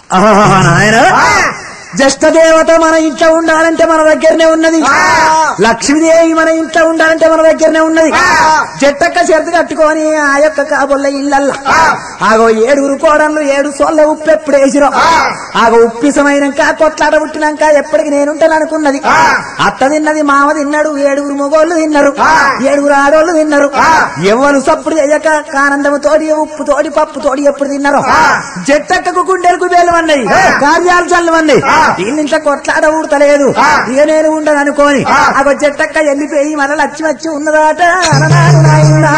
ఆహా, నాయన జ్యేష్ఠ దేవత మన ఇంట్లో ఉండాలంటే మన దగ్గరనే ఉన్నది లక్ష్మీదేవి మన ఇంట్లో ఉండాలంటే మన దగ్గరనే ఉన్నది జట్టక్క చేతి కట్టుకొని ఆ యొక్క కాబొల్ల ఇళ్ళల్లా ఆగో ఏడుగురు కోడళ్ళు ఏడు సోళ్ళ ఉప్పు ఎప్పుడు వేసిరో ఆగో ఉప్పిసమైనాక కొట్లాట పుట్టినాక ఎప్పటికి నేనుంటాను అనుకున్నది అత్త తిన్నది మామ తిన్నాడు ఏడుగురు మొగోళ్ళు తిన్నారు ఏడుగురు ఆడోళ్ళు తిన్నారు ఎవరు సప్పుడు చేయక ఆనందము తోడి ఉప్పు తోడి పప్పు తోడి ఎప్పుడు తిన్నారో జట్టక్కకు గుండెలకు బేలమన్నాయి కార్యాలు చల్లమన్నాయి వీళ్ళింట్లో కొట్లాట ఊడతలేదు ఇక నేను ఉండను అనుకోని ఆ జట్టక్క వెళ్ళిపోయి మన లక్ష్మి వచ్చి ఉన్నదాట అలనాడు నాయనా.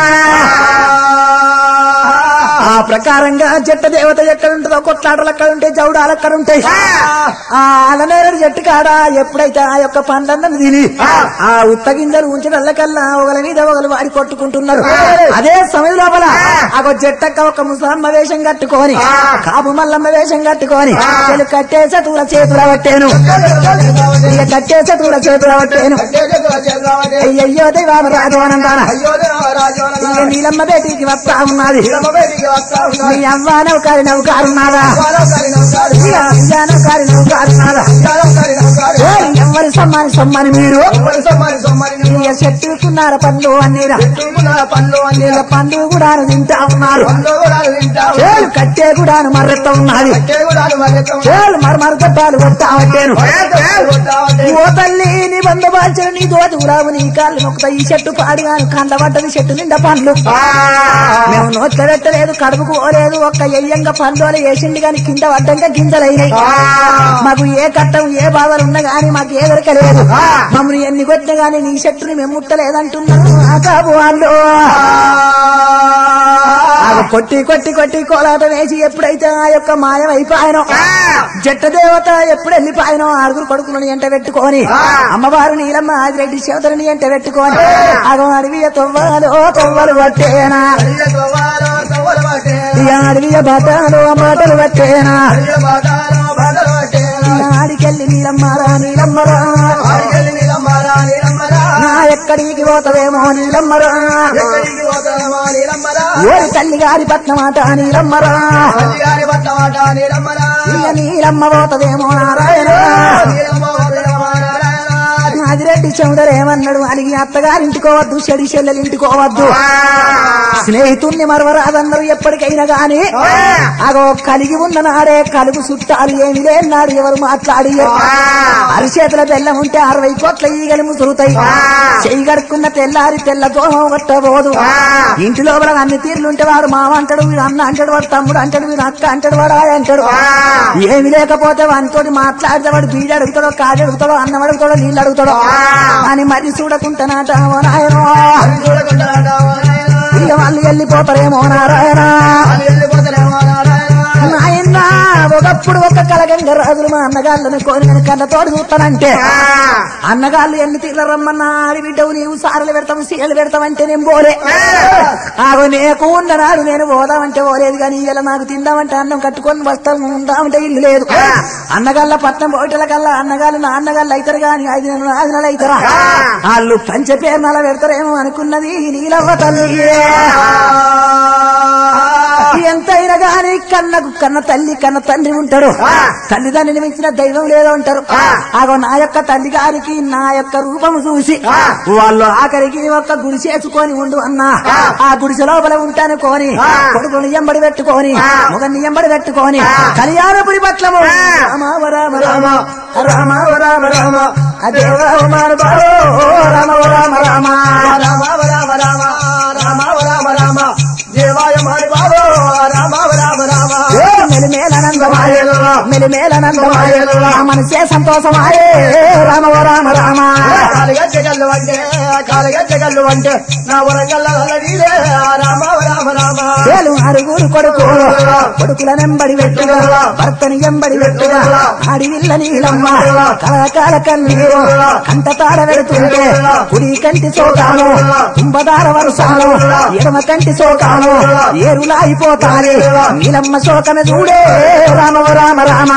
ఆ ప్రకారంగా జట్ట దేవత ఎక్కడ ఉంటుందో కొట్లాటలు అక్కడ ఉంటాయి జౌడాలు అక్కడ ఉంటాయి ఆ అలనేరు చెట్టు కాడ ఎప్పుడైతే ఆ యొక్క పండ్లను తిని ఆ ఉత్త గింజలు ఉంచడల్లకల్లా ఒకరి మీద ఒకరు వాడి కొట్టుకుంటున్నారు అదే సమయం లోపల ఆ జట్టక్క ఒక ముసలమ్మ వేషం కట్టుకొని కాపు మల్లమ్మ వేషం కట్టుకొని చెలు కట్టేసే తూల చేతుల పట్టేను ఇక కట్టేసే తూల చేతుల పట్టేను అయ్యయ్యో దైవామ రాజవనందాన ఇక నీలమ్మ బేటీకి వస్తా ఉన్నది నీ అవ్వ నౌకారి నౌకారున్నారా ఇక అయ్యా నౌకారి నౌకారున్నారా ఏయ్, ఎవరి సమ్మాని సమ్మాని మీరు ఇక చెట్టుకున్నార పండ్లు అన్నీరా ఇక పండ్లు కూడా తింటా ఉన్నారు చేలు కట్టే కూడా మర్రెత్త ఉన్నది చేలు మరమరు గడ్డాలు కొట్టా పట్టాను ఓ తల్లి నీ బంధుబాల్చిన నీ దోతి గులాబు నీ కాళ్ళు మొక్కుతా ఈ చెట్టు పాడిగాను కండ పడ్డది చెట్టు నిండా పండ్లు మేము నోట్ల పెట్టలేదు కడుపుకు పోలేదు ఒక్క ఎయ్యంగా పండ్లు వేసిండి గాని కింద పడ్డంగా గింజలైనాయి మాకు ఏ కట్టం ఏ బాధలు ఉన్నా గాని మాకు ఏ దొరకలేదు మమ్మల్ని ఎన్ని కొట్టినా గాని నీ చెట్టుని మేము ముట్టలేదంటున్నాను ఆ కాబు వాళ్ళు ఆమె కొట్టి కొట్టి కొట్టి కోలాటం వేసి ఎప్పుడైతే ఆ యొక్క మాయం అయిపోయానో జట్ట దేవత ఎప్పుడు వెళ్ళిపోయానో ఆరుగురు కొడుకులని ఎంట పెట్టుకొని అమ్మవారు నీలమ్మ ఆదిరెడ్డి శివతలని ఎంట పెట్టుకొని అగో అడవియ తొవ్వాలో తొవ్వలు పట్టేనా ఇక అడవియ బాటలో మాటలు పట్టేనా ఇక ఆడికెళ్ళి నీలమ్మరా నీలమ్మరా నా ఎక్కడికి పోతవేమో నీలమ్మరా ఓరి తల్లి గారి పట్నమాట నీలమ్మరా ఇక నీలమ్మ పోతదేమో నారాయణ ఆదిరెడ్డి చౌదరు ఏమన్నాడు అడిగి అత్తగారింటికోవద్దు చెడి చెల్లెలింటికోవద్దు స్నేహితుణ్ణి మరవరాదన్నారు ఎప్పటికైనా గాని అగో కలిగి ఉన్న నాడే కలుగు చుట్టాలు ఏమి లేనాడు ఎవరు మాట్లాడి అరిచేతుల బెల్లం ఉంటే అరవై కోట్ల ఈగలు ముసురుతాయి చెయ్యి గడుక్కున్న తెల్లారి తెల్ల దోహం కొట్టబోదు ఇంటి లోపల అన్ని తీర్లుంటే వాడు మామ అంటాడు వీడు అన్న అంటాడు వాడు తమ్ముడు అంటాడు వీడు అక్క అంటాడు వాడు ఆయ అంటాడు ఏమి లేకపోతే వానితోటి మాట్లాడితే వాడు బీడు అడుగుతాడో కాడు అడుగుతాడో అన్నం అడుగుతాడో నీళ్ళు అడుగుతాడో అని మరి చూడకుంటానాట ఓ నాయనో ఇక వాళ్ళు వెళ్ళిపోతారేమో నారాయణ నాయన ఒకప్పుడు ఒక కలగంగ రాజులు మా అన్నగాళ్ళని కోరిన కళ్ళతోడు చూస్తానంటే అన్నగాళ్ళు ఎన్ని తీర్ల రమ్మన్నా ఆడి బిడ్డవు నీవు సారలు పెడతావు సీలు పెడతావంటే నేను పోలే ఆగో నీకు ఉండనాడు నేను పోదామంటే పోలేదు కానీ ఇలా నాకు తిందామంటే అన్నం కట్టుకొని వస్తాం ఉందామంటే ఇల్లు లేదు అన్నగాళ్ళ పట్నం పోయిటల కల్లా అన్నగాళ్ళు నా అన్నగాళ్ళు అవుతారు కానీ ఐదు నెలలు ఐదు నెలలు అవుతారా వాళ్ళు పంచ పేరు నెల పెడతారేమో అనుకున్నది నీలవ్వ తల్లి ఎంతైనా గాని కన్నకు కన్న తల్లి కన్న తండ్రి ఉంటాడు తల్లిదండ్రిని మించిన దైవం లేదో ఉంటారు ఆగో నా యొక్క తల్లి గారికి నా యొక్క రూపం చూసి వాళ్ళు ఆఖరికి ఒక గుడి చేసుకొని ఉండు అన్నా ఆ గుడిసె లోపల ఉంటాను కోని కొడుకుని ఎంబడి పెట్టుకొని మొగని ఎంబడి పెట్టుకొని కళ్యాణపురి పట్లము రామ రామ రామ రామ రామ రామ అదేవ రామ రామ రామ ఏ మెలిమేలనందమాయలు మెలిమేలనందమాయలు మనసే సంతోషమాయే రామ ఓ రామ రామ కాలగట్టగల్లు అంటే కాలగట్టగల్లు అంటే నా వరంగల్ రామ రామ రామ వేలు అరుగురు కొడుకు కొడుకుల నెంబడి పెట్టుగా భర్తని ఎంబడి పెట్టుగా ఆడివిల్ల నీలమ్మ కళకాల కన్నీరు కంట తాడ పెడుతుంటే కుడి కంటి సోకాను కుంభదార వరుసాను ఎడమ కంటి సోకాను ఏరులాగిపోతాని నీలమ్మ శోకన చూడే రామ రామ రామ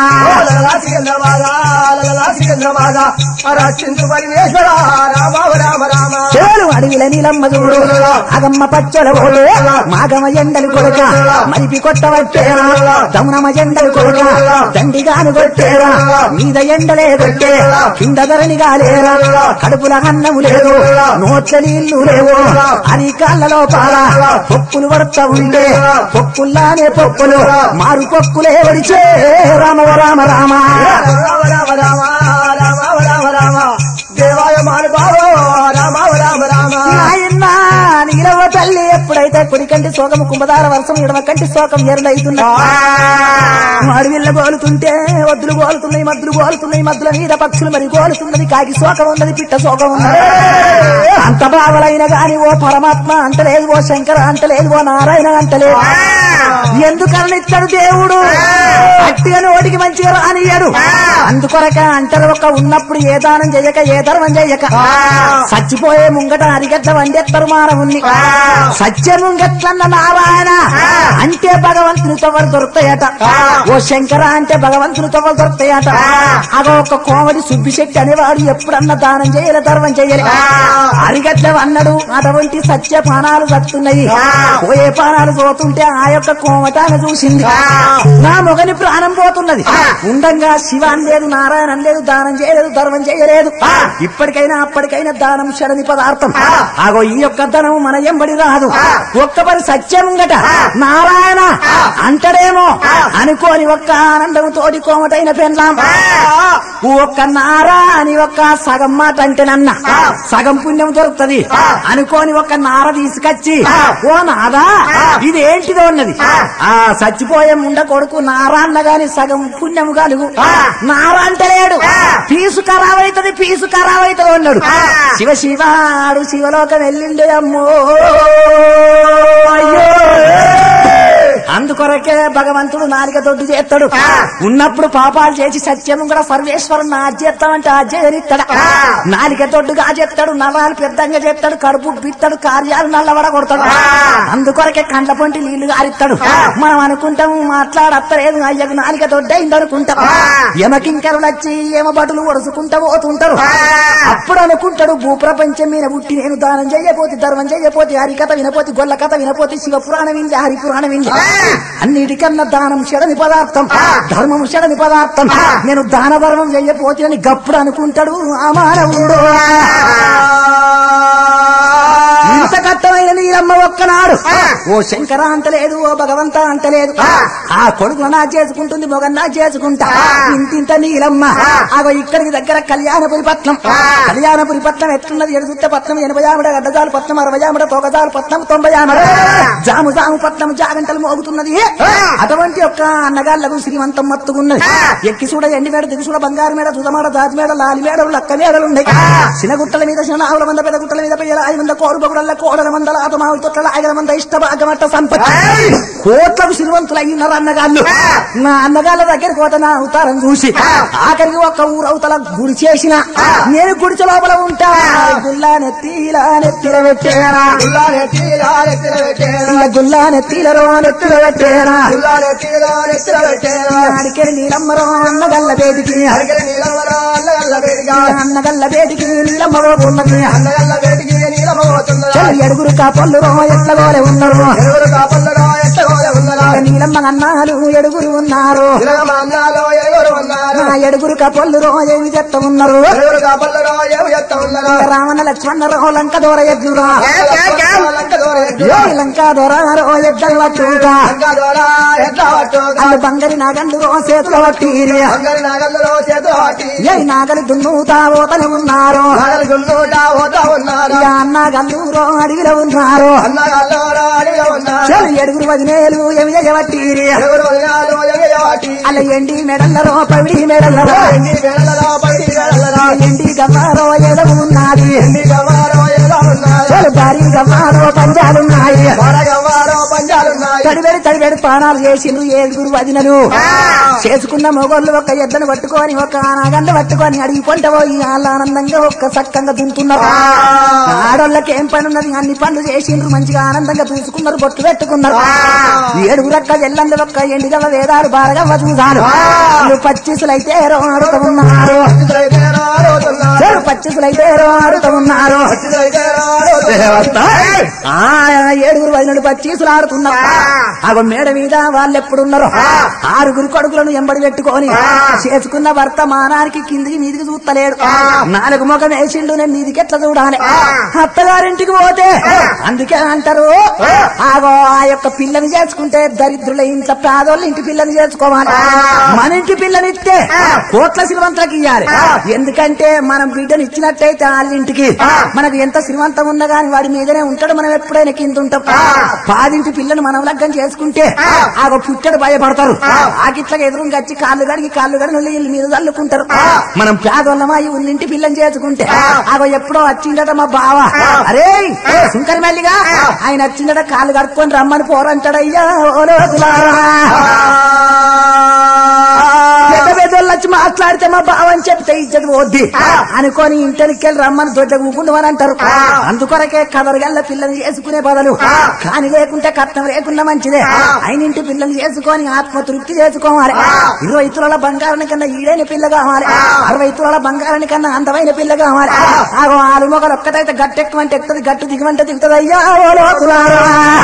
రక్షించు పరమేశ్వర రామ రామ రామ చేలు అడవిల నీలమ్మ చూడు అగమ్మ పచ్చల ఓడు మాగమ ఎండలు కొడుక మరిపి కొట్టవట్టేరా దమునమ ఎండలు కొడుక దండిగాను కొట్టేరా మీద ఎండలే కొట్టే కింద ధరణి గాలేరా కడుపుల అన్నము లేదు నోట్ల నీళ్లు లేవు అని కాళ్ళలో పాల పొక్కులు పడతా ఉండే పొక్కుల్లానే పొక్కులు మారు పొక్కులే వడిచే రామవ రామ రామ రామ రామ రామ రామ రామ రామ దేవాయ మానుభావ రామ రామ రామ నాయనా నీలవ తల్లి ఎప్పుడైతే కుడి కంటి శోకము కుంభదార వర్షం ఎడమ కంటి శోకం ఎరులైతున్నా అడవిల్ల గోలుతుంటే వద్దులు గోలుతున్నాయి మద్దులు గోలుతున్నాయి మద్దుల మీద పక్షులు మరి గోలుతున్నది కాకి శోకం ఉన్నది పిట్ట శోకం ఉన్నది అంత బావలైన గాని ఓ పరమాత్మ అంటలేదు ఓ శంకర అంటలేదు ఓ నారాయణ అంటలేదు ఎందుకని ఇస్తాడు దేవుడు అట్టిగా నోటికి మంచిగా రానియ్యాడు అందుకొరక అంటారు ఒక ఉన్నప్పుడు ఏ దానం చెయ్యక ఏ ధర్మం చెయ్యక చచ్చిపోయే ముంగట అరిగట్ల వండెత్తరు మానవుణ్ణి సత్య ముంగట్లన్న నారాయణ అంటే భగవంతుని తవ్వలు దొరుకుతాయట ఓ శంకర అంటే భగవంతుని తవ్వలు దొరుకుతాయట అగో ఒక కోమడి సుబ్బిశెట్టి అనేవాడు ఎప్పుడన్నా దానం చేయలే ధర్మం చేయలే అరిగట్ల అన్నాడు అటువంటి సత్య పానాలు సత్తున్నాయి పోయే పానాలు పోతుంటే ఆ యొక్క కోమటాన్ని చూసింది నా మొగని ప్రాణం పోతున్నది ఉండంగా శివ లేదు నారాయణ లేదు దానం చేయలేదు ధర్మం చేయలేదు ఇప్పటికైనా అప్పటికైనా దానం శరణి పదార్థం ఆగో ఈ యొక్క ధనం మన ఎంబడి రాదు ఒక్క పని సత్యముంగట నారాయణ అంటడేమో అనుకోని ఒక్క ఆనందం తోటి కోమటైన పెన్లాం ఒక్క నారా అని ఒక్క సగం మాట అంటేనన్న సగం పుణ్యం దొరుకుతది అనుకోని ఒక నార తీసుకొచ్చి ఓ నాదా ఇది ఏంటిదో ఉన్నది ఆ చచ్చిపోయే ముండ కొడుకు నారా అన్న గాని సగం పుణ్యం కలుగు నార అంటలేడు పీసు ఖరాబైతది పీసు ఖరాబైతది అన్నాడు శివ శివాడు శివలోకం వెళ్ళిండు అమ్మో అయ్యో అందుకొరకే భగవంతుడు నాలుక దొడ్డు చేస్తాడు ఉన్నప్పుడు పాపాలు చేసి సత్యము కూడా సర్వేశ్వరుని ఆజ్యేస్తామంటే ఆజ్యనిస్తాడు నాలిక దొడ్డుగా చేస్తాడు నరాలు పెద్దంగా చేస్తాడు కడుపు బిత్తాడు కార్యాలు నల్లవడ కొడతాడు అందుకొరకే కండ్ల పొంటి నీళ్లు గారిస్తాడు మనం అనుకుంటాం మాట్లాడత్తలేదు అయ్యకు నాలిక దొడ్డైంది అనుకుంటాం యమకింకరులు వచ్చి యమ బటులు ఒడుచుకుంటా పోతుంటారు అప్పుడు అనుకుంటాడు భూప్రపంచం మీద పుట్టి నేను దానం చెయ్యపోతే ధర్మం చెయ్యపోతే హరికథ వినపోతే గొల్ల కథ వినపోతే శివ పురాణం వింది హరి పురాణం వింది అన్నిటికన్నా దానం షడని పదార్థం ధర్మం షడని పదార్థం నేను దాన ధర్మం చెయ్యపోతే గప్పుడు అనుకుంటాడు ఆ మానవుడు ఇంత కట్టమైన నీలమ్మ ఒక్కనాడు ఓ శంకర అంటలేదు ఓ భగవంత అంటలేదు ఆ కొడుకు నా చేసుకుంటుంది మొగన్ నా చేసుకుంటా ఇంతింత నీలమ్మ ఆగో ఇక్కడికి దగ్గర కళ్యాణపురి పట్నం కళ్యాణపురి పట్నం ఎట్లున్నది ఎడుగుత్త పట్నం ఎనభై ఆవిడ గడ్డజాలు పట్నం అరవై ఆవిడ తొగజాలు పట్నం తొంభై ఆవిడ జాము జాము పట్నం జాగంటలు మోగుతున్నది అటువంటి యొక్క అన్నగాళ్లకు శ్రీమంతం మత్తుకున్నది ఎక్కి చూడ ఎండి మేడ దిగు చూడ బంగారు మేడ దుదమాడ దాచి మేడ లాలి మేడలు లక్క మేడలు ఉన్నాయి చిన్నగుట్టల మీద చిన్న ఆవుల మంద పెద్ద గుట్టల మీద పెయ్యల ఐదు మంద కోరు బొగుడల్ల కోడల మందల ఆతమావుల తొట్ల ఐగల మంద ఇష్ట భాగమట్ట సంపత్తి కోట్లకు సిరివంతులు అయ్యున్నారు అన్నగాళ్ళు నా అన్నగాళ్ళ దగ్గరికి పోతే నా అవతారం చూసి ఆఖరికి ఒక ఊరు అవతల గుడి చేసిన నేను గుడిచి లోపల ఉంటా గుల్లా నెత్తిలా నెత్తిల పెట్టేనా ఇలా గుల్లా నెత్తిలరో నెత్తిల పెట్టేనా అడికెళ్ళి నీలమ్మరో అన్నగల్ల బేటికి అన్నగల్ల బేటికి నీలమ్మ ఉన్నది చెల్లి ఎడుగురు కాపళ్ళు రో ఎట్లగోలే ఉన్నారు నీలమ్మ అన్నాలు ఎడుగురు ఉన్నారు నా ఎడుగురు కపళ్ళు రో ఏమి చెత్త ఉన్నారు రావణ లక్ష్మణ రో లంక దూర ఎద్దురా లంక దూర రో ఎద్దల్ల చూక అల్లు బంగరి నాగండు రో చేతుల పట్టిరి ఏ నాగలి దున్నుతా పోతనే ఉన్నారు ఇక అన్న గల్లూరో అడవిలో ఉన్నారు చెల్లి ఎడుగురు వదినేలు ఏమి చేయబట్టిరి అల్ల ఎండి మెడల్లరో పవిడి మెడల్లరో ఎండి గవ్వారో ఎదవు ఉన్నది చెలు భారీ గవ్వారో పంజాలున్నాయి తడిబెడి తడిబెడి పానాలు చేసిండ్రు ఏడుగురు వదినలు చేసుకున్న మొగోళ్ళు ఒక ఎద్దను పట్టుకొని ఒక నాగండ పట్టుకొని అడిగి పొంట పోయి వాళ్ళ ఆనందంగా ఒక్క సక్కంగా దుంతున్నారు ఆడోళ్ళకి ఏం పని ఉన్నది అన్ని పనులు చేసిండ్రు మంచిగా ఆనందంగా చూసుకున్నారు బొట్టు పెట్టుకున్నారు ఏడుగురు అక్క ఎల్లండి ఒక్క ఎండిగవ వేదాలు బాగా వదులుతారు వాళ్ళు పచ్చిసులైతే ఆడుతూ ఉన్నారు చెరు పచ్చిసులైతే ఆడుతూ ఉన్నారు ఆ ఏడుగురు వదినలు పచ్చీసులు ఆడుతున్నారు అగో మేడ మీద వాళ్ళు ఎప్పుడున్నారో ఆరుగురు కొడుకులను ఎంబడి పెట్టుకొని చేసుకున్న వర్తమానానికి కిందికి మీదికి చూస్తలేడు నాలుగు ముఖం వేసిండు నేను మీదికి ఎట్లా చూడాలి అత్తగారింటికి పోతే అందుకే అంటారు ఆగో ఆ యొక్క పిల్లని చేసుకుంటే దరిద్రుల ఇంట్లో పేదోళ్ళ ఇంటి పిల్లని చేసుకోవాలి మన ఇంటి పిల్లనిస్తే కోట్ల శ్రీమంతులకు ఇయ్యాలి ఎందుకంటే మనం బిడ్డను ఇచ్చినట్టయితే వాళ్ళ ఇంటికి మనకు ఎంత శ్రీమంతం ఉన్నా గాని వాడి మీదనే ఉంటాడు మనం ఎప్పుడైనా కింద ఉంటాం పాదింటి పిల్లని మనం లగ్గం చేసుకుంటే ఆ పుట్టడు భయపడతారు ఆకిట్లకి ఎదురుగా వచ్చి కాళ్ళు గడిగి కాళ్ళు గడి నుల్లి ఇల్లు మీద చల్లుకుంటారు మనం పేదోళ్ళమా ఈ ఉన్నింటి పిల్లని చేసుకుంటే ఆగో ఎప్పుడో వచ్చిండట మా బావ అరే సుంకరి మల్లిగా ఆయన వచ్చిండట కాళ్ళు కడుక్కొని రమ్మని పోరంటాడయ్యా ఓ లోకులారా. పెద్ద పెద్దోళ్ళు వచ్చి మాట్లాడితే మా బావ అని చెప్తే ఇచ్చటి పోద్ది అనుకొని ఇంటికి వెళ్ళి రమ్మని దొడ్డ కూకుండమని అంటారు అందుకొరకే కదరగల్ల పిల్లని చేసుకునే బదులు కాని లేకుంటే కట్నం లేకుండా మంచిదే అయినింటి పిల్లని చేసుకొని ఆత్మ తృప్తి చేసుకోవాలి ఇరవై తులాల బంగారాని కన్నా ఈడైన పిల్ల కావాలి అరవై తులాల బంగారాని కన్నా అందమైన పిల్ల కావాలి ఆగో ఆలు మొగలు ఒక్కటైతే గట్టెక్కమంటే ఎక్కుతుంది గట్టు దిగమంటే దిగుతుంది అయ్యా ఓ లోకులారా.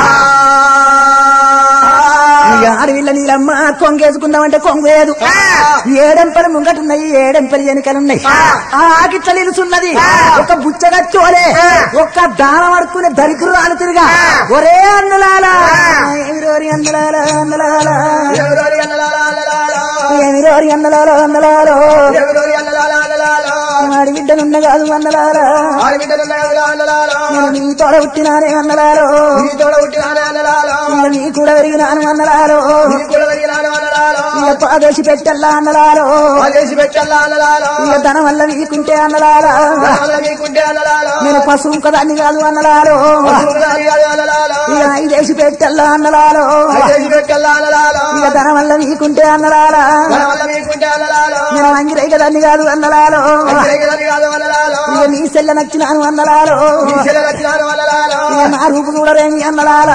ఈ ఆడవిల్ల నీలమ్మ కొంగేసుకుందామంటే కొంగు లేదు ఏడెంపలు ముంగటున్నాయి ఏడెంపలు వెనుకలున్నాయి ఆ ఆకిట్ల నిలుచున్నది ఒక బుచ్చగచ్చోలే ఒక్క దానం అడుక్కునే దరిద్రురాలు తిరిగా ఒరే అన్నలాలా ఏమిరోరి అన్నలాలా అన్నలాలా ఏమిరోరి అన్నలాలో అన్నలాలో ఆడి బిడ్డనున్న కాదు అన్నలారా నేను నీ తోడ పుట్టినానే అన్నలాలో నీ కూడా పెరిగినాను అన్నలాలో ఇక పాదేసి పెట్టల్లా అన్నలాలో ఇక ధనం వల్ల మీకుంటే అన్నలారా నేను పశువు కదాన్ని కాదు అన్నలాలో ఇక ఐదేసి పెట్టల్లా అన్నలాలో ఇక ధనం వల్ల మీకుంటే అన్నలారా నేను అంగిరై కదాన్ని కాదు అన్నలాలో ఇక నీ సెల్ల నచ్చినాను అన్నలాలో ఇక నా రూపు చూడరేమి అన్నలాలో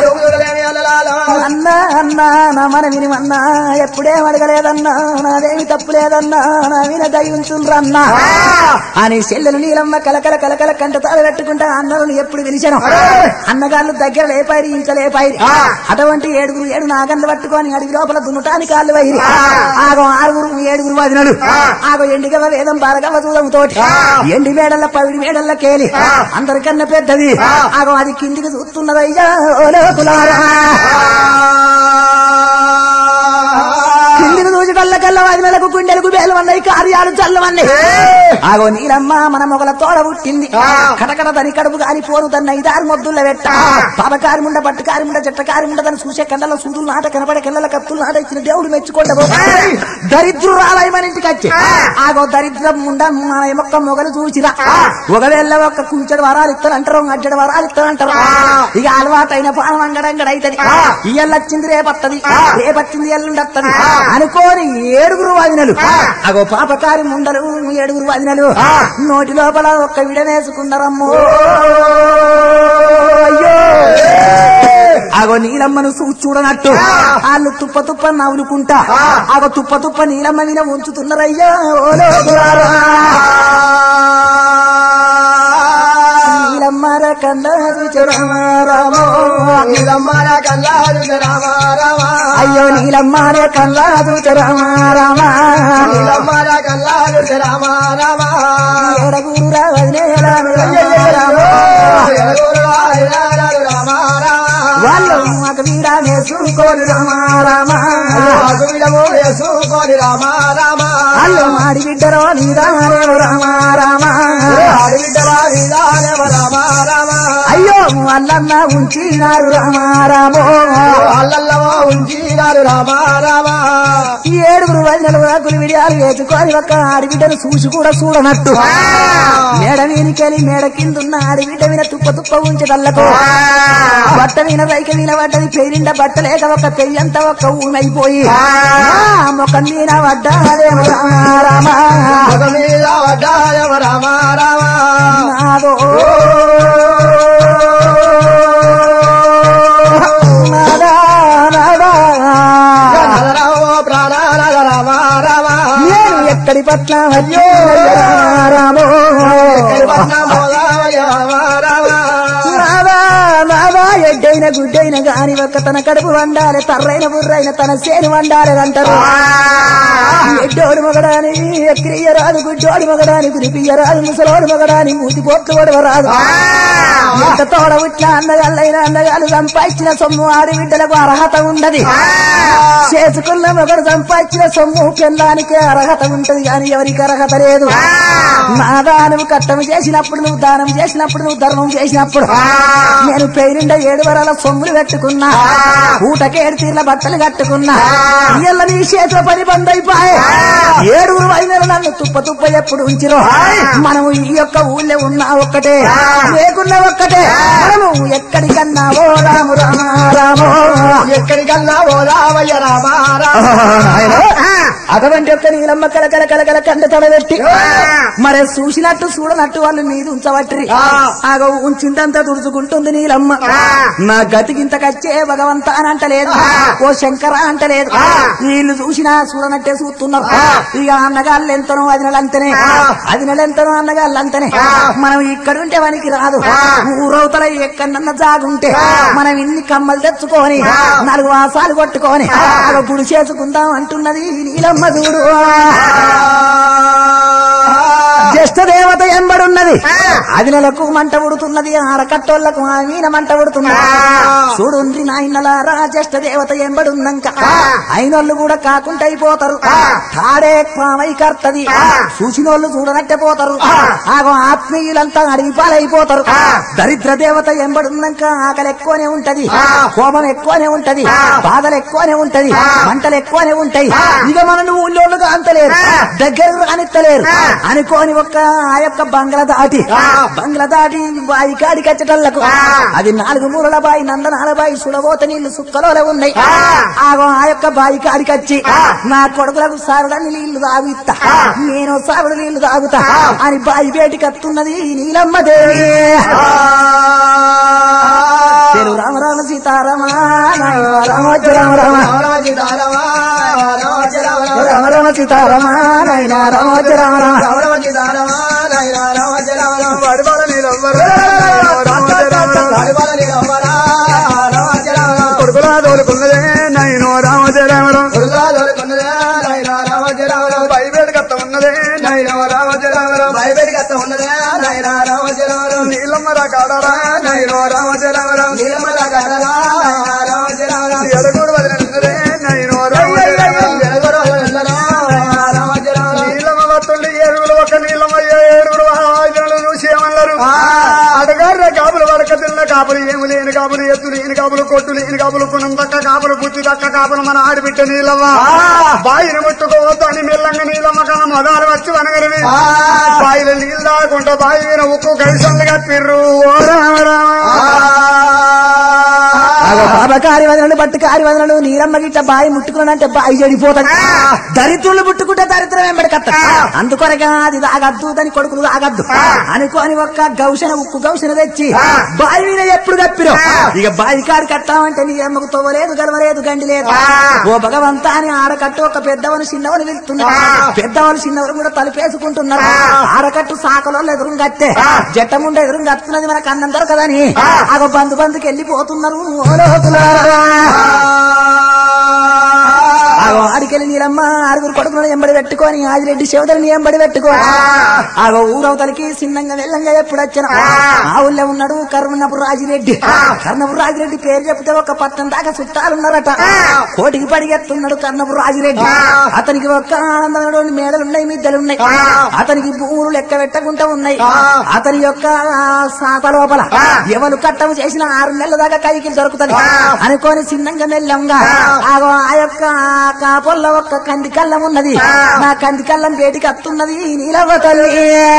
అన్నా అన్నా నా మన వినిమన్నా ఎప్పుడేం అడగలేదన్నా నాదేమి తప్పు లేదన్నా నా విన దయించుండ్రన్నా అని చెల్లెలు నీలమ్మ కలకల కలకల కంట తాడు పెట్టుకుంటా అన్నలను ఎప్పుడు పిలిచాను అన్నగాళ్ళు దగ్గర లేపాయి ఇంట్లో లేపాయి అటువంటి ఏడుగురు ఏడు నాగన్లు పట్టుకొని అడిగి లోపల దున్నటానికి కాళ్ళు వైరి ఆగో ఆరుగురు ఏడుగురు వదినడు ఆగో ఎండిగవ వేదం బారగవ దూరం తోటి ఎండి మేడల్ల పవిడి మేడల్ల కేలి అందరికన్నా పెద్దది ఆగో అది కిందికి చూస్తున్నదయ్యా ఓ లోకులారా కిందికి దూచి కళ్ళ వదినలకు గుండెలకు బేలమన్నాయి కార్యాలు చల్లమన్నాయి ఆగో నీలమ్మ మన మొగల తోడ పుట్టింది కటకట తని కడుపు కాని పోను తన ఐదారు మొద్దుల పెట్ట పాపకారి ముండ పట్టుకారి ముండ చెట్టకారి ముండ తను చూసే కళ్ళలో సూదులు నాట కనపడే కళ్ళ కత్తులు నాట ఇచ్చిన దేవుడు మెచ్చుకోండి దరిద్రు రాలయ ఇంటికి వచ్చి ఆగో దరిద్రం ముండ మన మొక్క మొగలు చూసిరా ఒకవేళ ఒక్క కుంచెడు వరాలు ఇస్తారు అంటారు అడ్డడు వరాలు ఇస్తారు అంటారు ఇక అలవాటైన పానం అంగడంగడైతది ఇయ్యల్లొచ్చింది రేపత్తది రేపచ్చింది ఎల్లుండత్తది అనుకోని ఏడుగురు వదినలు అగో పాపకారి ముండలు ఏడుగురు వదినలు నోటి లోపల ఒక్క విడనేసుకున్నారమ్మో అయ్యో అగో నీలమ్మను చూ- చూడనట్టు వాళ్ళు తుప్ప తుప్ప నవ్వులుకుంటా అగో తుప్ప తుప్ప నీలమ్మ మీద ఉంచుతున్నారయ్యా ఓ లోకులారా. నీలమ్మ రకండా రామో అయ్యో నీలమ్మ రకండా రామా ఏడగూరు రావదినే రామో వాళ్ళు మాకు వీరానే చూకోరు రామా రామా చేసుకోని రామ రామ అల్లు మాడి బిడ్డరో నీదానేమో రామ రామ ఆడబిడ్డలా నీదానేవ రామ రామ అయ్యో అల్లన్న ఉంచినారు రామ రామో అల్లల్లవో ఉంచినారు రామ రామ ఈ ఏడుగురు వదినలు రాకులు విడియాలు వేసుకొని ఒక ఆడిబిడ్డను చూసి కూడా చూడనట్టు మేడ మీనికెళ్ళి మేడ కిందున్న ఆడిబిడ్డ మీద తుప్ప తుప్ప ఉంచదల్లకు బట్ట మీద రైక మీద పడ్డది పెయిరిండ బట్ట లేక ఒక పెయ్యంతా ఒక ఊమైపోయి మొక్క మీద పడ్డాదేమో రామ రామ ఒక మీద వడ్డాయవ రామ రామ నాదో నాదా, నాదా. నగరావో ప్రాణానగ రామ రామ నేను ఎక్కడి పట్ల అయ్యో రామో ఎక్కడి పట్నం పోదామయ్య రామ రామ నాదా నాదా ఎడ్డైన గుడ్డైన గాని ఒక్క తన కడుపు వండాలి తర్రైన బుర్రైన తన సేను వండాలి అంటారు ఎడ్డోడు మగడాని ఎక్కిరియరాదు గుడ్డోడు మగడాని గురిపియ్యరాదు ముసలోడు మగడాని మూతి పోట్లు పడవరాదు ఎంత తోడ ఉట్ల అందగాళ్ళైన అందగాలు సంపాదించిన సొమ్ము ఆడి బిడ్డలకు అర్హత ఉన్నది చేసుకున్న ఒకరు సంపాదించిన సొమ్ము పెళ్ళానికి అర్హత ఉంటది కానీ ఎవరికి అర్హత లేదు నా దానం కట్టం చేసినప్పుడు నువ్వు దానం చేసినప్పుడు నువ్వు ధర్మం చేసినప్పుడు నేను పేరిండ ఏడు వరాల సొమ్ములు పెట్టుకున్నా ఊటకేడు తీర్ల బట్టలు కట్టుకున్నా ఇయ్యల్ల నీ చేతిలో పని బంద్ అయిపోయి ఏడుగురు వైనలు నన్ను తుప్ప తుప్ప ఎప్పుడు ఉంచిరో మనము ఈ యొక్క ఊళ్ళో ఉన్నా ఒక్కటే లేకున్నా ఒక్కటే మనము ఎక్కడికన్నా ఓ రాము రామ రామో ఎక్కడికన్నా పోదామయ్య రామ రామ అటువంటి యొక్క నీలమ్మ కల కల కల కల కండ తడబెట్టి మరి చూసినట్టు చూడనట్టు వాళ్ళు నీది ఉంచబట్టి ఆగ ఉంచిందంతా తుడుచుకుంటుంది నీలమ్మ నా గతికింత కచ్చే భగవంత అని అంటలేదు ఓ శంకర అంటలేదు వీళ్ళు చూసినా చూడనట్టే చూస్తున్నారు ఇక అన్నగాళ్ళు ఎంతనో అదినలు అంతనే అదినలు ఎంతనో అన్నగాళ్ళు అంతనే మనం ఇక్కడ ఉంటే వానికి రాదు ఊరవతల ఎక్కడన్నా జాగుంటే మనం ఇన్ని కమ్మలు తెచ్చుకొని నాలుగు వాసాలు కొట్టుకొని ఆగ గుడి చేసుకుందాం అంటున్నది నీలమ్మ చూడు జ్యేష్ఠ దేవత ఎంబడున్నది అది నెలకు మంట ఉడుతున్నది ఆరకట్టోళ్లకు ఆ మీన మంట ఉడుతున్నది చూడుండ్రి నాయనలారా జ్యేష్ఠ దేవత ఎంబడున్నాక అయినోళ్ళు కూడా కాకుండా అయిపోతారు తాడే పామై కర్తది చూసినోళ్ళు చూడనట్టే పోతారు ఆగో ఆత్మీయులంతా అడిగి పాలైపోతారు దరిద్ర దేవత ఎంబడున్నాక ఆకలి ఎక్కువనే ఉంటది కోపం ఎక్కువనే ఉంటది బాధలు ఎక్కువనే ఉంటది మంటలు ఎక్కువనే ఉంటాయి ఇక మనల్ని ఊళ్ళోళ్ళుగా అంతలేరు దగ్గర రానిత్తలేరు అనుకోని ఒక్క ఆ యొక్క బంగ్లా దాటి బంగ్లా దాటి బాయి కాడికి వచ్చేటళ్లకు అది నాలుగు మూలల బాయి నందనాల బాయి సుడబోత నీళ్లు సుక్కలో ఉన్నాయి ఆగో ఆ యొక్క బాయి కాడికి వచ్చి నా కొడుకులకు సారడని నీళ్లు తాగిస్తా నేను సారుడు నీళ్లు తాగుతా అని బాయి బయటికి వస్తున్నది నీలమ్మ దేవి తెలుగు రామ రామ సీతారామ రామ రామ రామ రామ రామ సీతారామ నాయన రామ రామ రామ కొడుకులా తోలుకున్నదే నైను రామచరామరం బైబేడు కత్త ఉన్నదే నైను రామచరామరం నీలమ్మ రకాడరా నైను రామచరామరం ఎడగూడు వదిలినదే నైను రామచరామరం నీలమ్మ వత్తుండి ఏడుగురు ఒక నీలమ్మ ఏడుగురు ఆయుధాలు చూసి ఏమన్నారు అడగారు కాపులు వడక తిన్న కాపులు ఏమి లేని కాపులు ఎత్తు లేని కాపులు కొట్టు లేని కాపులు పునం దక్క కాపులు బుద్ధి దక్క కాపులు మన ఆడిబిట్ట నీలమ్మ బాయిని ముట్టుకోవద్దు అని మెల్లంగా నీలమ్మ కన్నా మదాలు వచ్చి వనగరివి బాయిలో నీళ్ళు తాగకుండా బాయి మీద ఉక్కు కలిసందుగా పిర్రు ఓ రామ రామ ఆగో బాబా కారి వదనలు బట్టు కారి వదనలు నీరమ్మ గిట్ట బాయి ముట్టుకున్నాడంటే బాయి చెడిపోతాడు దరిద్రులు ముట్టుకుంటే దరిద్రం వెంబడికత్త అందుకొరగా అది తాగద్దు దాని కొడుకులు తాగద్దు అనుకోని ఒక్క గౌషణ ఉక్కు గౌషణ తెచ్చి బాయి మీద ఎప్పుడు కప్పిరో ఇక బాయి కాడి కట్టామంటే నీ అమ్మకు తవ్వలేదు గడవలేదు గండి లేదు ఓ భగవంతా అని ఆడకట్టు ఒక పెద్దవని చిన్నవని వెళ్తున్నారు పెద్దవాళ్ళు చిన్నవారు కూడా తలుపేసుకుంటున్నారు ఆడకట్టు సాకలో ఎదురు కట్టే జట్టముండ ఎదురు కత్తున్నది మనకు అన్నం దొరకదని ఆగో బంధు బంధుకి వెళ్ళిపోతున్నారు ఓ లోకులారా. ఆ ఆగో ఆడికెళ్ళి నీలమ్మ ఆరుగురు కొడుకులను ఎంబడి పెట్టుకొని ఆదిరెడ్డి శివతని ఎంబడి పెట్టుకొని ఆగో ఊరవతలకి చిన్నంగా వెళ్ళంగా ఎప్పుడు వచ్చిన ఆ ఊళ్ళో ఉన్నాడు కర్మనపు రాజిరెడ్డి కర్ణపు రాజిరెడ్డి పేరు చెప్తే ఒక పట్టం దాకా చుట్టాలున్నారట కోటికి పడిగెత్తున్నాడు కర్ణపు రాజిరెడ్డి అతనికి ఒక్క ఆనందం మేడలున్నాయి మిద్దలున్నాయి అతనికి భూములు లెక్క పెట్టకుండా ఉన్నాయి అతని యొక్క ఆ, సాత లోపల ఎవరు కట్టము చేసిన ఆరు నెలల దాకా కైకి దొరుకుతుంది అనుకోని చిన్నంగా మెల్లంగా ఆగో ఆ యొక్క కాపొల్ల ఒక్క కంది కళ్ళం ఉన్నది నా కంది కళ్ళం బేటికి అత్తున్నది నీలవ్వ తల్లి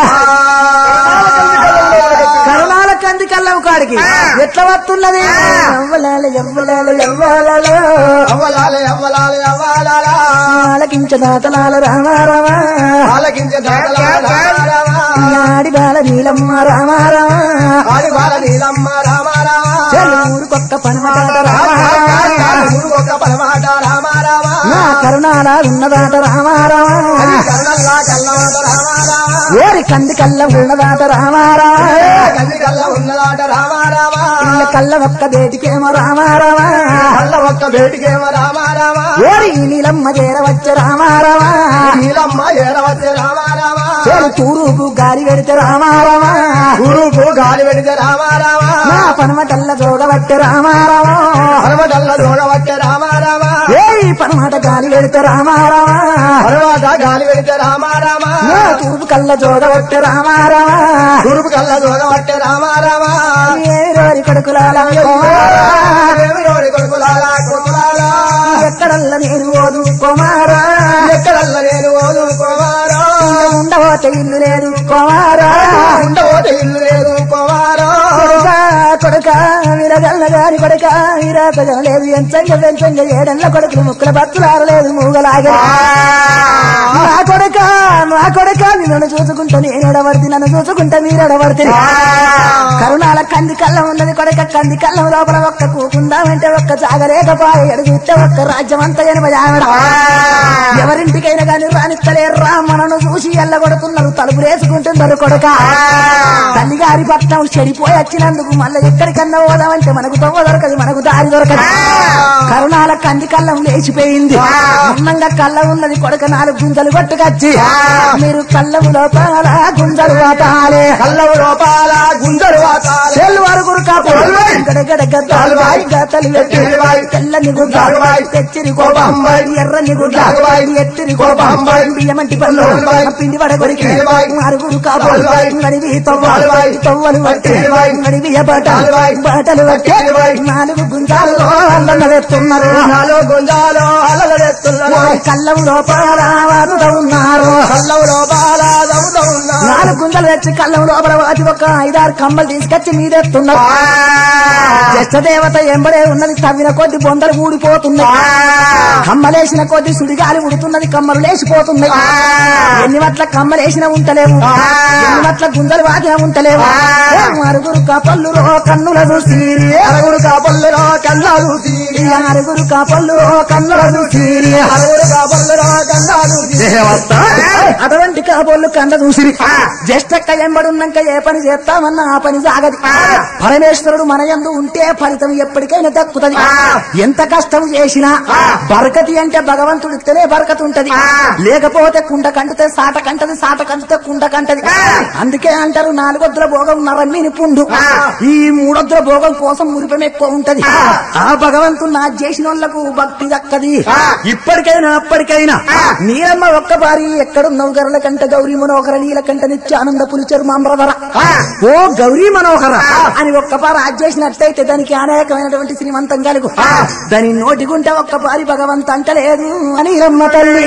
కరుణాల కంది కళ్ళం కాడికి ఎట్లా వస్తున్నది ఎవ్వలాల ఎవ్వలాల ఎవ్వలాల అవ్వలాలే అవ్వలాలే అవ్వాలాలా ఆలకించదాతలాల రామారామా ఆలకించే దాతలాల రామారామా ఆడి బాల నీలమ్మ రామారామా ఆడి బాల నీలమ్మ రామారామా ఊరుకొక్క పనమాట రామారామా ఒక పరమాట రామారామా నా కరుణాల ఉన్నదాట రామారామా కన్నల్లా కల్లమాట రామారామా ఓరి కంది కళ్ళ ఉన్నదాట రామారామా కది కల్ల ఉన్నదాట రామారామా ఇళ్ళ కళ్ళ ఒక్క దేటికేమో రామారామా కళ్ళ ఒక్క బేటికేమో రామారామా ఓరి ఈ నీలమ్మ చేరవచ్చ రామారామా నీలమ్మ ఏడవచ్చే రామారామా ఓరి తూరుపు గాలి పెడితే రామారామా గురుపు గాలి పెడితే రామారామా నా పనమటల్ల చూడబట్టే రామారామా హనుమటల్ల దూడవచ్చే రామారామా ఏయ్ పనమట గాలి పెడితే రామారామా హనుమాట గాలి పెడితే రామారామా నా తూర్పు కళ్ళ చూడబట్టే రామారామా గురుపు కళ్ళ దూడవచ్చే రామారామా ఏమి రోరి కొడుకులాల ఏమి రోడి కొడుకులాలా కొడుకులాలా ఎక్కడల్ల నేను ఓదు కుమారా ఎక్కడల్ల నేను ఓదు కుమారా ఉండబోతే ఇల్లు లేదు కుమారా ఉండబోతే ఇల్లు లేదు కుమారా కొడుకా కొడుకా వీరగల్ల గారి కొడుక వీరాతగం లేదు ఎంచంగ పెంచంగ ఏడల్ల కొడుకులు ముక్కుల బతులారలేదు మూగలాగా నా కొడుక నా కొడుక నిన్ను చూసుకుంటా నేను ఎడబడితే నన్ను చూసుకుంటా మీరు ఎడబడితే కరుణాల కంది కళ్ళం ఉన్నది కొడుక కంది కళ్ళం లోపల ఒక్క కూకుందామంటే ఒక్క చాగలేకపాయ ఎడుగుతే ఒక్క రాజ్యం అంతా ఎనభై ఆవిడ ఎవరింటికైనా కానీ రానిస్తలేర్రా మనను చూసి ఎల్లగొడుతున్నారు తలుపులు వేసుకుంటున్నారు కొడుక తల్లిగారి పట్నం చెడిపోయి వచ్చినందుకు మళ్ళీ ఎక్కడికన్నా పోదామంటే మనకు తొవ్వ దొరకదు మనకు దారి దొరకదు కరుణాల కంది కళ్ళం లేచిపోయింది అన్నంగా కళ్ళ ఉన్నది కొడుక నాలుగు గుంజలు కొట్టుకొచ్చి మీరు కళ్ళము లోపల గుంజలు వాటాలే కళ్ళవు లోపాల గుండెలు వాతాలే చెల్లు వరుగురు కాపు గడగడ గద్దాలు బాయి గతలు పెట్టి తెల్లని గుడ్డాలు తెచ్చిరి కోపం ఎర్రని గుడ్డాలు ఎత్తిరి కోపం బియ్యమంటి పళ్ళు పిండి వడగొరికి అరుగురు కాపు నడివి తవ్వాలి తవ్వలు పట్టి నడివి బట్టలు బట్టలు పట్టి నాలుగు గుంజాలు అల్లన్న వెతున్నారు నాలో గుంజాలో అలలెత్తున్నారు కళ్ళం లోపల వారుత ఉన్నారు కళ్ళవు లోపాల దమ్ముతో ఉన్నారు నాలుగు గుంజలు తెచ్చి కళ్ళం లోపల వాటి ఒక ఐదారు కమ్మలు తీసుకొచ్చి మీదెత్తున్నారు జస్ట దేవత ఎంబడే ఉన్నది తవ్విన కొద్ది బొందలు ఊడిపోతున్నాయి కమ్మలేసిన కొద్ది సుడిగాలి ఉడుతున్నది కమ్మలు లేచిపోతున్నాయి ఎన్ని మట్ల కమ్మలేసిన ఉంటలేవు ఎన్ని మట్ల గుంజలు వాటిన ఉంటలేవు అరుగురు కపల్లు కన్నుల చూసి అరుగురు కాపల్లులో కన్నాలు తీరి అరుగురు కపల్లు కన్నుల చూసి అరుగురు కాపల్లులో కన్నాలు తీరి అటువంటి కాబోళ్ళు కండ చూసిరి జ్యేష్ఠక్క ఎంబడున్నాక ఏ పని చేస్తామన్నా ఆ పని సాగది పరమేశ్వరుడు మన యందు ఉంటే ఫలితం ఎప్పటికైనా దక్కుతది ఎంత కష్టం చేసినా బరకతి అంటే భగవంతుడు ఇస్తేనే బరకతి ఉంటది లేకపోతే కుండ కంటితే సాట కంటది సాట కంటితే కుండ కంటది అందుకే అంటారు నాలుగొద్దుల భోగం నరమ్మిని పుండు ఈ మూడొద్దుల భోగం కోసం మురిపం ఎక్కువ ఉంటది ఆ భగవంతుడు నా చేసిన వాళ్ళకు భక్తి దక్కది ఇప్పటికైనా అప్పటికైనా నీరమ్మ ఒక్క బారి ఎక్కడున్నావు గరుల కంట గౌరీ మనోహర నీల కంట నిత్య ఆనంద పులిచరు మామ్రధర ఓ గౌరీ మనోహర అని ఒక్క పారి చేసినట్లయితే దానికి అనేకమైనటువంటి శ్రీమంతం కలుగు దాని నోటిగుంటే ఒక్క పారి భగవంత అంటలేదు అని రమ్మ తల్లి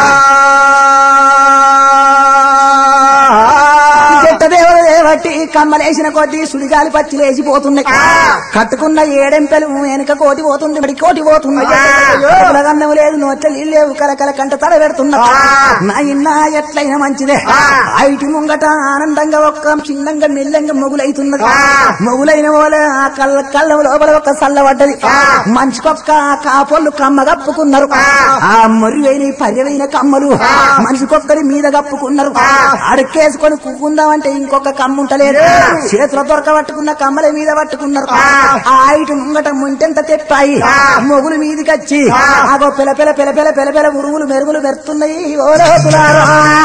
జట్టదేవుడు దేవట్టి కమ్మలేసిన కొద్దీ సుడిగాలి పచ్చి లేచిపోతున్నాయి కట్టుకున్న ఏడెంపెలు వెనుక కోటి పోతుంది మరి కోటి పోతుంది గన్నం లేదు నోట్ల నీళ్ళు లేవు కలకల కంట తల పెడుతున్నా నా ఇన్నా ఎట్లయినా మంచిదే ఐటి ముంగట ఆనందంగా ఒక్క చిన్నంగా మెల్లంగా మొగులైతున్నది మొగులైన వాళ్ళే ఆ కళ్ళ కళ్ళ లోపల ఒక సల్ల పడ్డది మంచికొక్క కాపొల్లు కమ్మ కప్పుకున్నారు ఆ మొరివైన పర్యవైన కమ్మలు మనిషికొక్కరి మీద కప్పుకున్నారు అడకేసుకొని కుక్కుందామంటే ఇంకొక కమ్మ ఉంటలేదు చేతుల దొరక పట్టుకున్న కమ్మల మీద పట్టుకున్నారు ఆ ఇటు ముంగట ముంటెంత తెప్పాయి మొగులు మీదికి వచ్చి ఆగో పిల పిల పిల పిల పిల పిల ఉరుములు మెరుగులు మెరుతున్నాయి ఓ లోతులారా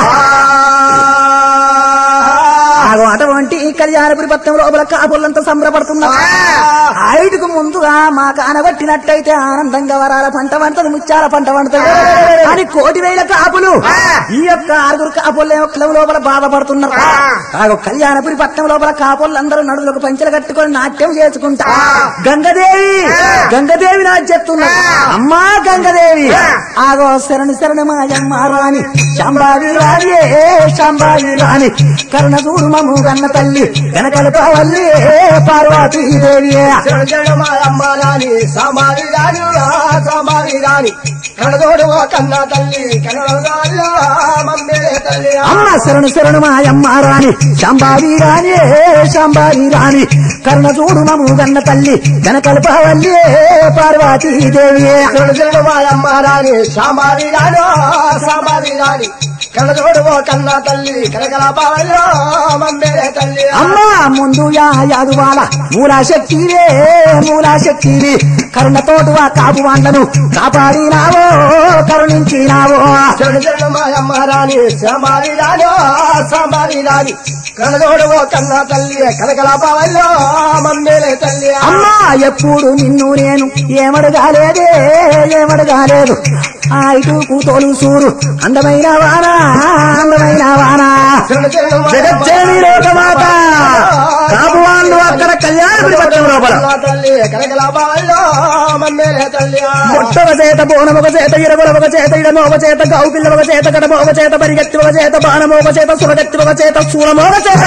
ఆగో అటువంటి కళ్యాణపురి పత్రం లోపల కాపులంతా సంబరపడుతున్నారు ఆయుడుకు ముందుగా మా కానబట్టినట్టయితే ఆనందంగా వరాల పంట వంటది ముత్యాల పంట వంటది అని కోటి వేల కాపులు ఈ యొక్క ఆరుగురు కాపులు క్లవ్ లోపల బాధపడుతున్నారు ఆగో కళ్యాణపురి పట్నం లోపల కాపులు అందరూ నడులకు పంచలు కట్టుకొని నాట్యం చేసుకుంటా గంగదేవి గంగదేవి నాట్యస్తున్నారు అమ్మా గంగదేవి ఆగో శరణు శరణు మాయమ్మ రాణి శాంబావి రాణి శాంబావి రాణి కరుణ చూడు మము గన్న తల్లి వెనకల పవల్లి పార్వతీ దేవి అమ్మ రాని సామారి రాని సామారి రాని కనదోడు కన్నా తల్లి కనడో మమ్మే తల్లి అమ్మ శరణు శరణు మాయమ్మ రాణి శాంబావి రాణి శాంబావి రాణి కరుణ చూడు మము గన్న తల్లి వెనకల పవల్లి పార్వతీ దేవి కనదోడు అమ్మ రాని సామారి రాని సామారి రాని కనదోడు కన్నా తల్లి కనకల బావలో మమ్మే తల్లి అమ్మా ముందు యా యాదువాల మూలా శక్తివే మూలా శక్తివి కరుణతోటు ఆ కాపు వాళ్ళను కాపాడినావో కరుణించినావో అమ్మ రాని సామారి రాని సామారి రాని కనదోడు కన్నా తల్లి కనకల బావలో మమ్మే తల్లి అమ్మా ఎప్పుడు నిన్ను నేను ఏమడగాలేదే ఏమడగాలేదు ఆ ఇటు కూతోలు సూరు అందమైన వాన అందమైన వాన జగజ్జనని లోకమాత కాపు వాళ్ళు అక్కడ కళ్యాణపురి పట్టణం లోపల తల్లి కనకల బావలో మమ్మే తల్లి మొట్టవ చేత బోనం ఒక చేత ఇరవల ఒక చేత ఇడమ ఒక చేత గౌపిల్ల ఒక చేత గడమ ఒక చేత పరిగెత్తి ఒక చేత బాణము ఒక చేత సురగత్తి ఒక చేత శూలము ఒక చేత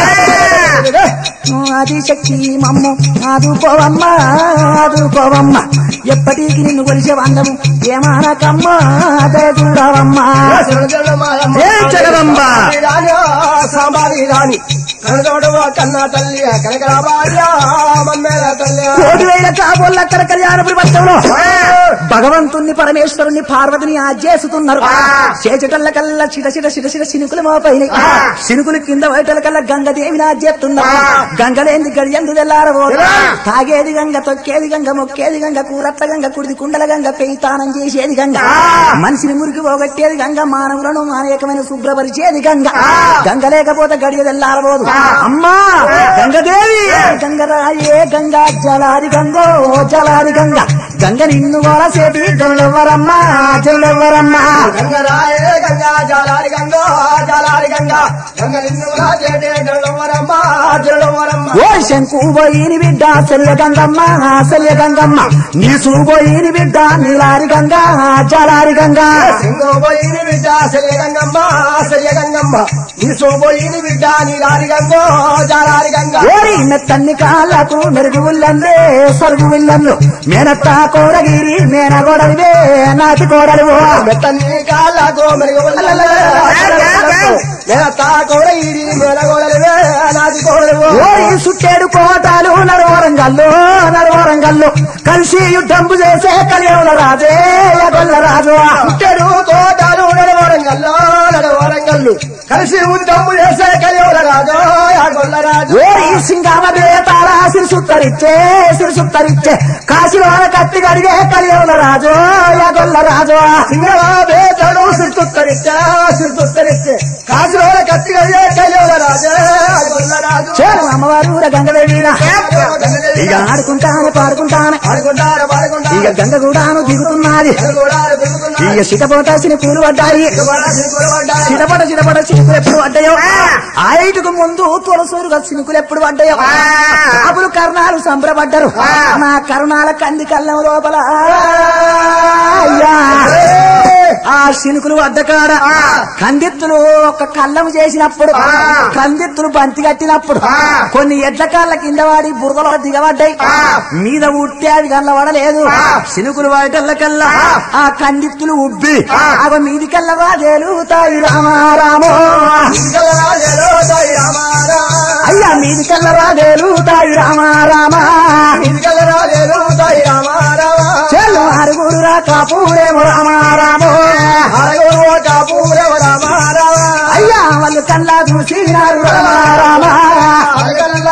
ఆది శక్తి మమ్మ ఆదుకోవమ్మ ఆదుకోవమ్మ ఎప్పటికి నిన్ను కొలిసే వందము ఏమానకమ్మ అదే చూడవమ్మ ఏ జగదంబ సాంబారి రాణి కనదోడవ కన్నా తల్లి కనకల భార్య మమ్మేల తల్లి కోటి వేల కాబోళ్ళు అక్కడ కళ్యాణపురి పట్టణంలో భగవంతుణ్ణి పరమేశ్వరుణ్ణి పార్వతిని ఆజేస్తున్నారు చేచటల్ల కల్లా చిట చిట చిట చిట చినుకులు మోపైన చినుకులు కింద వైటల కల్లా గంగదేవిని ఆజేస్తున్నారు గంగలేంది గడియందు తెల్లారబోదు తాగేది గంగ తొక్కేది గంగ మొక్కేది గంగ కూరట్ల గంగ కుడిది కుండల గంగ పెయితానం చేసేది గంగ మనిషిని మురికి పోగొట్టేది గంగ మానవులను అనేకమైన శుభ్రపరిచేది గంగ గంగ లేకపోతే గడియ తెల్లారబోదు అమ్మా గంగదేవి గంగరాయే గంగా జలారి గంగో జలారి గంగ గంగ నిన్ను కూడా సేటి గంగెవ్వరమ్మ జల్లెవ్వరమ్మ గంగరాయ గంగా జాలారి గంగో జాలారి గంగా గంగ నిన్ను రాజేటే జల్లవరమ్మ జల్లవరమ్మ ఓ శంకు పోయిని బిడ్డ సెల్య గంగమ్మ సెల్య గంగమ్మ నీ సూపోయిని బిడ్డ నీలారి గంగ జలారి గంగ సింగో పోయిని బిడ్డ సరియ గంగమ్మ సరియ గంగమ్మ నీ సోపోయిని బిడ్డ నీ లారి గంగో జాలారి గంగ ఓరి మెత్తన్ని కాళ్ళకు మెరుగు విల్లన్లే సరుగు విల్లన్లు మేనత్త కోరగిరి మేన గోడలివే నాటి కోడలు మెత్తన్ని కాళ్ళకు మెరుగు తా కోడ ఇరి మేల గోడలవే నాది కోడలు ఓరి సుట్టేడు కోటాలు నడవరంగల్లు నడవరంగల్లు కలిసి యుద్ధంబు చేసే కలియుల రాజే ఎగొల్ల రాజు పుట్టెడు తోటలు నడవరంగల్లో నడవరంగల్లు కలిసి ఉద్దమ్ము చేసే కలియుల రాజు యాగొల్ల రాజు ఓరి సింగామ దేతాల సిరిసుత్తరిచ్చే సిరిసుత్తరిచ్చే కాశీలోన కత్తి గడిగే కలియుల రాజు ఎగొల్ల రాజు సింగళ బేతడు సిరుతుత్తరిచ్చే సిరుతుత్తరిచ్చే కాసులోల కత్తిగా కలియుల రాజు యాగొల్ల రాజు చేరు అమ్మవారు ఊర గంగదేవిన ఇక ఆడుకుంటాను పాడుకుంటాను పాడుకుంటారు ఇక పాడుకుంటారు గంగ కూడాను దిగుతున్నది కూడా దిగుతున్నారు ఇక సిటపోటాసిన పూలు పడ్డాయి చిటపట చిటపట చినుకులు ఎప్పుడు పడ్డాయో ఆయుటుకు ముందు తులసూరుగా చినుకులు ఎప్పుడు పడ్డాయో కాపులు కర్ణాలు సంబరపడ్డారు నా కరుణాల కంది కళ్ళం లోపల అయ్యా ఆ శినుకులు అడ్డకాడ కందిత్తులు ఒక కళ్ళము చేసినప్పుడు కందిత్తులు బంతి కట్టినప్పుడు కొన్ని ఎడ్ల కాళ్ళ కింద వాడి బురదలో దిగబడ్డాయి మీద ఉట్టి అవి కళ్ళబడలేదు శినుకులు వాటల్ల కల్లా ఆ కందిత్తులు ఉబ్బి అవి మీది కల్ల వాదేలుతాయి రామారామో అయ్యా మీది కల్ల వాదేలుతాయి రామారామా చెల్లు ఆరుగురు రా కాపూరేమో రామారామో అయ్యా వాళ్ళు కల్లా చూసినారు రామారామా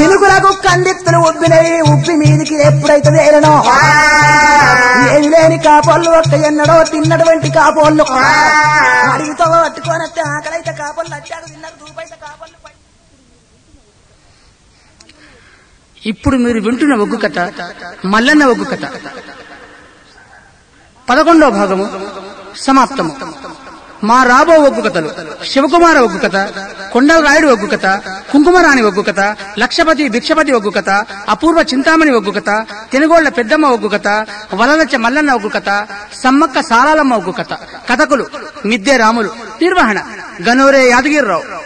చినుకులకు కందిత్తులు ఉబ్బినవి ఉబ్బి మీదికి ఎప్పుడైతే తేలనో ఏమి లేని కాపోళ్ళు ఒక్క ఎన్నడో తిన్నటువంటి కాపోళ్ళు అడిగితో పట్టుకొని వస్తే ఆకలైతే కాపోళ్ళు వచ్చాడు తిన్నారు దూపైతే కాపోళ్ళు పై- ఇప్పుడు మీరు వింటున్న ఒగ్గు కథ మల్లన్న ఒగ్గు కథ పదకొండవ భాగము సమాప్తము మా రాబో ఒగ్గు కథలు శివకుమార ఒగ్గు కథ కొండల రాయుడు ఒగ్గు కథ కుంకుమరాణి ఒగ్గు కథ లక్షపతి భిక్షపతి ఒగ్గు కథ అపూర్వ చింతామణి ఒగ్గు కథ తెనుగోళ్ల పెద్దమ్మ ఒగ్గు కథ వలలచ్చ మల్లన్న ఒగ్గు కథ సమ్మక్క సారాలమ్మ ఒగ్గు కథ కథకులు మిద్దె రాములు నిర్వహణ గనోరే యాదగిరిరావు